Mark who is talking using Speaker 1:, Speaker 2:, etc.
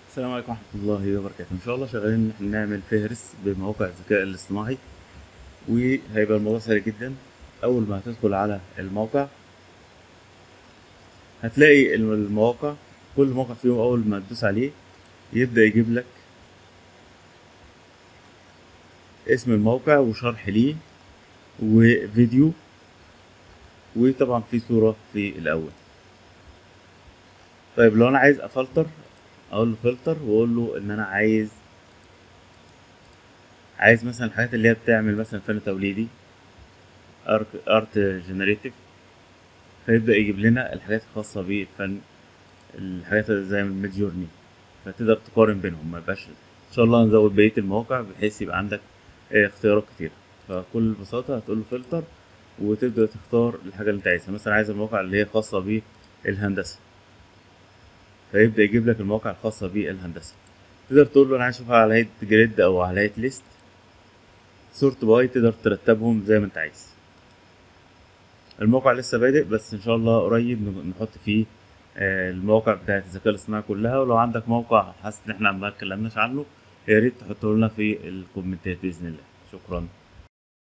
Speaker 1: السلام عليكم ورحمة الله وبركاته إن شاء الله شغالين إن إحنا نعمل فهرس بمواقع الذكاء الاصطناعي وهيبقى الموضوع سهل جدا أول ما هتدخل على الموقع هتلاقي الم- المواقع كل موقع فيهم أول ما تدوس عليه يبدأ يجيب لك اسم الموقع وشرح ليه وفيديو وطبعا في صورة في الأول طيب لو أنا عايز أفلتر اقول له فلتر واقول له ان انا عايز عايز مثلا الحاجات اللي هي بتعمل مثلا فن توليدي ارت ارت جنريتيف فيبدا يجيب لنا الحاجات الخاصه بالفن الحاجات اللي زي الميد جورني فتقدر تقارن بينهم ما يبقاش ان شاء الله نزود بقيه المواقع بحيث يبقى عندك آه، اختيارات كتير فكل بساطه هتقول له فلتر وتبدا تختار الحاجه اللي انت عايزها مثلا عايز المواقع اللي هي خاصه بالهندسه فيبدأ يجيب لك المواقع الخاصة بالهندسة تقدر تقول له أنا عايز أشوفها على هيئة جريد أو على هيئة ليست سورت باي تقدر ترتبهم زي ما أنت عايز الموقع لسه بادئ بس إن شاء الله قريب ن- نحط فيه آه، المواقع بتاعت الذكاء الاصطناعي كلها ولو عندك موقع حاسس إن إحنا ما اتكلمناش عنه يا ريت تحطه لنا في الكومنتات بإذن الله شكرا